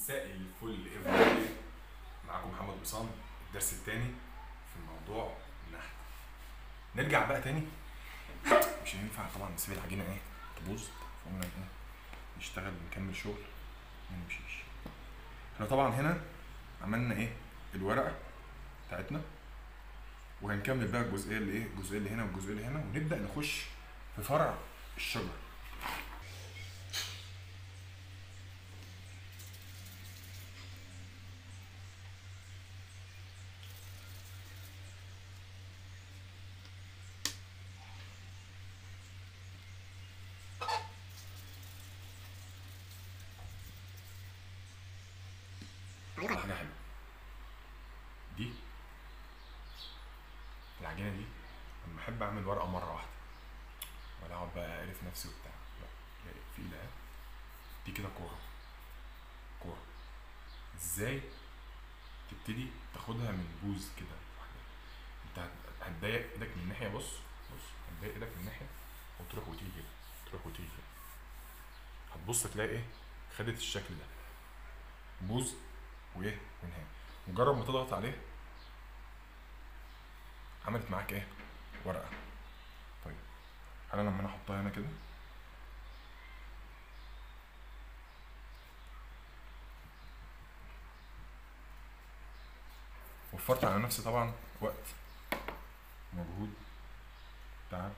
مساء الفل everybody. معاكم محمد وسام الدرس الثاني في الموضوع النحت نرجع بقى تاني مش هينفع طبعا نسيب العجينه ايه تبوظ فقلنا ايه نشتغل نكمل شغل ما نمشيش احنا طبعا هنا عملنا ايه الورقه بتاعتنا وهنكمل بقى الجزئيه اللي ايه الجزئيه اللي هنا والجزئيه اللي هنا ونبدا نخش في فرع الشجر عليكم حاجه حلوه دي العجينه دي لما احب اعمل ورقه مره واحده ولا اقعد بقى اقرف نفسي وبتاع لا لا في ايدها دي كده كوره كوره ازاي تبتدي تاخدها من بوز كده واحده انت هت- هتضايق ايدك من ناحيه بص بص هتضايق ايدك من ناحيه وتروح وتيجي كده تروح وتيجي كده هتبص تلاقي ايه خدت الشكل ده بوز وايه ونهاية مجرد ما تضغط عليه عملت معاك ايه ورقه طيب انا لما انا احطها هنا كده وفرت على نفسي طبعا وقت مجهود تعب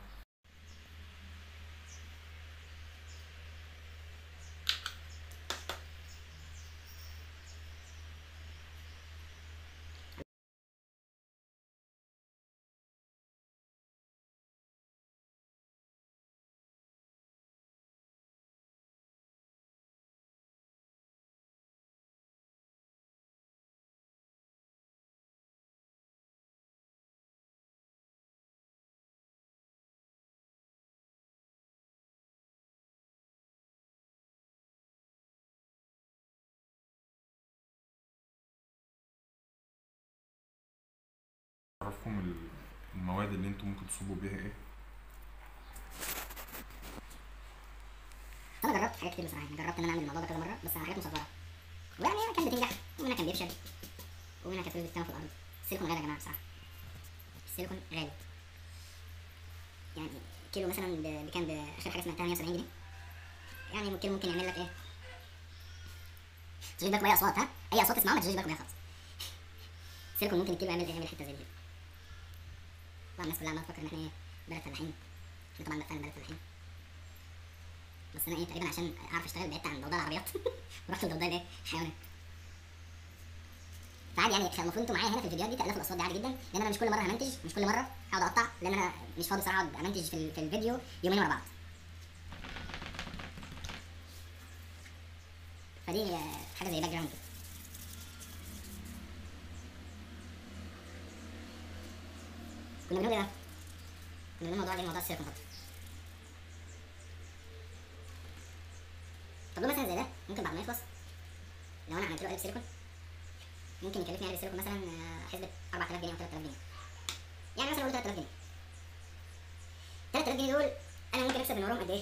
اعرفكم ال- المواد اللي انتم ممكن تصبوا بيها ايه انا جربت حاجات كتير بصراحه يعني جربت ان انا اعمل الموضوع ده كذا مره بس على حاجات مصغره ويعني كانت بتنجح ومنها كان بيفشل ومنها كانت بتتكلم في الارض السيليكون غالي يا جماعه بصراحه السيليكون غالي يعني كيلو مثلا ب- بكام باخر حاجه سمعتها 170 جنيه يعني كيلو ممكن يعمل لك ايه تشغيل بالك باي اصوات ها اي اصوات تسمعها ما تشغلش بالك بيها خالص السيليكون ممكن الكيلو يعمل ايه يعمل حته زي دي طبعا الناس كلها عماله تفكر ان احنا ايه بلد فلاحين احنا طبعا فعلا بلد فلاحين بس انا ايه تقريبا عشان اعرف اشتغل بعدت عن ضوضاء العربيات ورحت لضوضاء الايه الحيوانات فعادي يعني المفروض انتوا معايا هنا في الفيديوهات دي تالفوا الاصوات دي عادي جدا لان انا مش كل مره همنتج مش كل مره هقعد اقطع لان انا مش فاضي صراحه اقعد امنتج في, ال- في الفيديو يومين ورا بعض فدي آه، حاجه زي باك جراوند كده كنا بنقول ايه بقى؟ كنا بنقول موضوع ايه موضوع السيركم طبعا طب لو مثلا زي ده ممكن بعد ما يخلص لو انا عملت له قلب سيليكون ممكن يكلفني قلب سيليكون مثلا آه، حسبة 4000 جنيه او 3000 جنيه يعني مثلا اقول 3000 جنيه 3000 جنيه دول انا ممكن اكسب من وراهم قد ايه؟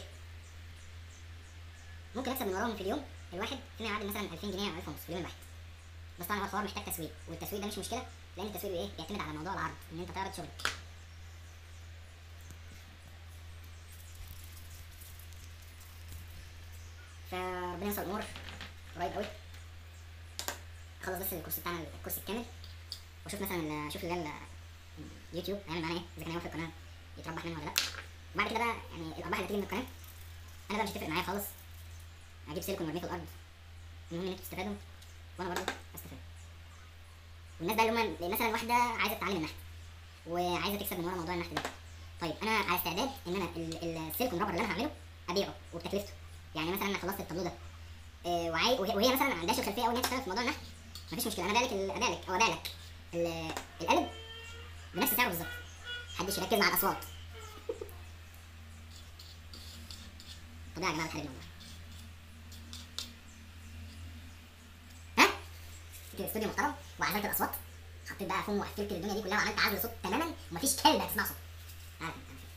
ممكن اكسب من وراهم في اليوم الواحد فيما يعادل مثلا 2000 جنيه او 1000 ونص في اليوم الواحد بس طبعا هو الحوار محتاج تسويق والتسويق ده مش مشكله لان التسويق ايه بيعتمد على موضوع العرض ان انت تعرض شغلك فربنا ييسر الامور قريب قوي اخلص بس الكورس بتاعنا الكورس الكامل واشوف مثلا اشوف اللي هي اليوتيوب هيعمل معانا ايه اذا كان يوفر القناه يتربح منها ولا لا وبعد كده بقى يعني الارباح اللي تيجي من القناه انا بقى مش هتفرق معايا خالص اجيب سيليكون وارميه في الارض المهم ان انتوا تستفادوا وانا برضه استفاد والناس بقى اللي هم مثلا واحده عايزه تتعلم النحت وعايزه تكسب من ورا موضوع النحت ده طيب انا على استعداد ان انا ال- السيليكون رابر اللي انا هعمله ابيعه وبتكلفته يعني مثلا انا خلصت التابلو ده آه، وعاي وهي وهي مثلا ما عندهاش الخلفيه قوي ان هي تشتغل في موضوع النحت مفيش مشكله انا ابيع لك ال- ابيع لك او ابيع لك ال- القلب بنفس سعره بالظبط محدش يركز مع الاصوات طب يا جماعه بتحرجنا والله ها كده استوديو محترم وعزلت الاصوات حطيت بقى فوم وقفلت الدنيا دي كلها وعملت عزل صوت تماما ومفيش كلب هتسمع صوت عارف انت عارف.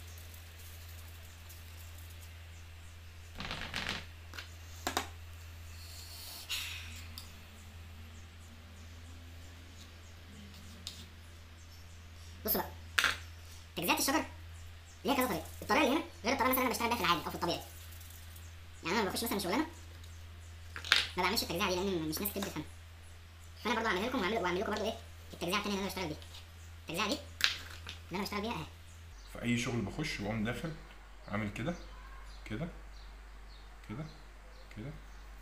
بصوا بقى تجزئه الشجر ليها كذا طريقه الطريقه اللي هنا غير الطريقه مثلا انا بشتغل بيها في العادي او في الطبيعي يعني انا لما بخش مثلا شغلانه ما بعملش التجزئه دي لان مش ناس كتير بتفهم فانا برضه هعملها لكم واعمل واعمل لكم برضه ايه التجزئه الثانيه اللي انا بشتغل بيها التجزئه دي اللي انا بشتغل بيها اهي في اي شغل بخش واقوم داخل عامل كده كده كده كده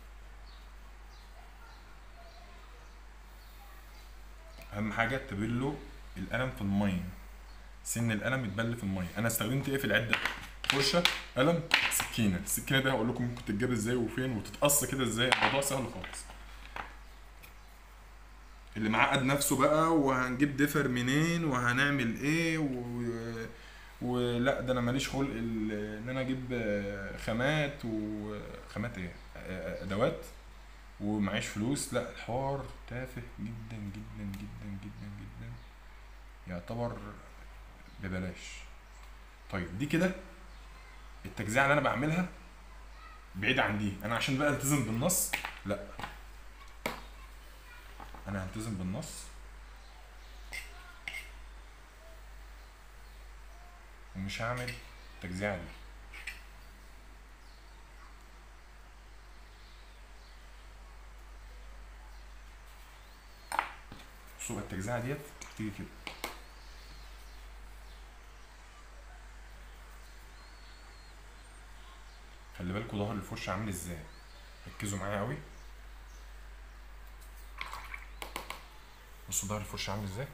اهم حاجه تبله القلم في الميه سن القلم يتبل في الميه انا استخدمت ايه في العده فرشه قلم سكينه السكينه دي هقول لكم ممكن تتجاب ازاي وفين وتتقص كده ازاي الموضوع سهل خالص اللي معقد نفسه بقى وهنجيب دفر منين وهنعمل ايه و... ولا ده انا ماليش خلق ال- ان انا اجيب آه، خامات وخامات ايه آه، ادوات ومعيش فلوس لا الحوار تافه جدا جدا جدا جدا جدا يعتبر ببلاش طيب دي كده التجزئه اللي انا بعملها بعيد عن دي انا عشان بقى التزم بالنص لا انا هلتزم بالنص ومش هعمل التجزئه دي بصوا بقى التجزئه ديت بتيجي كده خلي بالكوا ظهر الفرشه عامل ازاي ركزوا معايا قوي بصوا ظهر الفرشه عامل ازاي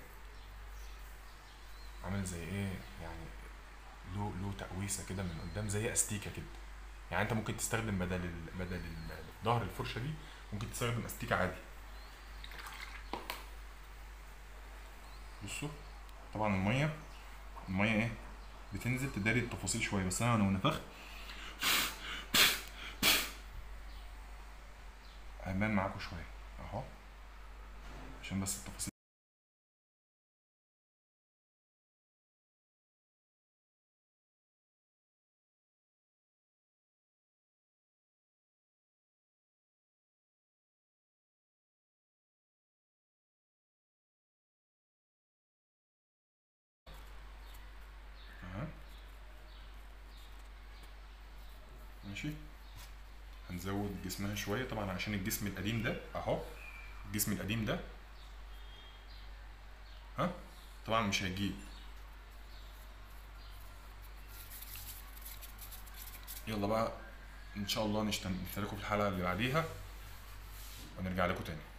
عامل زي ايه يعني له له تقويسه كده من قدام زي استيكه كده يعني انت ممكن تستخدم بدل ال... بدل ال- ظهر الفرشه دي ممكن تستخدم استيكه عادي بصوا طبعا الميه الميه ايه بتنزل تداري التفاصيل شويه بس انا لو نفخت هبان معاكم شويه اهو عشان بس التفاصيل اها ماشي هنزود جسمها شوية طبعا عشان الجسم القديم ده اهو الجسم القديم ده ها طبعا مش هيجيب يلا بقى ان شاء الله نشتغل في الحلقة اللي بعديها ونرجع لكم تاني